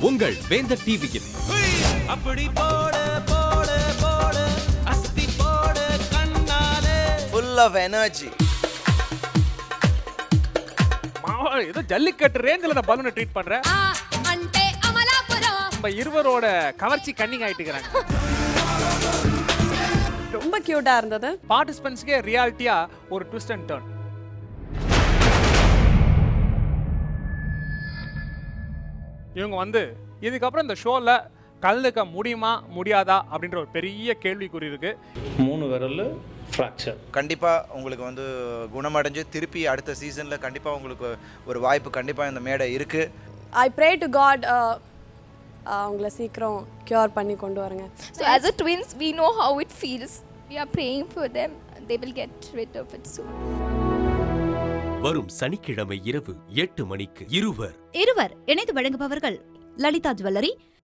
உங்கள் வேந்தர் டிவியில் அப்படி போடு போடு போடு அஸ்தி போடு கண்ணாலே ஃபுல் ஆஃப் எனர்ஜி மாவா ஏதோ ஜல்லிக்கட்டு ரேஞ்சில் நான் பலூனை ட்ரீட் பண்றேன் ఆ అంటే అమలాపురం நம்ம இருவரோட கவர்ச்சி கன்னிங் ஆயிட்டுக்கிறாங்க ரொம்ப கியூட்டா இருந்தது பார்ட்டிசிபென்ட்ஸ்க்கே ரியாலிட்டியா ஒரு ட்விஸ்ட் அண்ட் டர்ன் இவங்க வந்து இதுக்கப்புறம் இந்த ஷோல கலந்துக்க முடியுமா முடியாதா அப்படின்ற ஒரு பெரிய கேள்விக்குறி இருக்கு மூணு விரல் ஃப்ராக்சர் கண்டிப்பாக உங்களுக்கு வந்து குணமடைஞ்சு திருப்பி அடுத்த சீசனில் கண்டிப்பாக உங்களுக்கு ஒரு வாய்ப்பு கண்டிப்பாக இந்த மேடை இருக்குது ஐ ப்ரே டு காட் அவங்கள சீக்கிரம் கியூர் பண்ணி கொண்டு வரங்க So as a twins, we know how it feels. We are praying for them. They will get rid of it soon. வரும் சனிக்கிழமை இரவு எட்டு மணிக்கு இருவர் இருவர் இணைந்து வழங்குபவர்கள் லலிதா ஜுவல்லரி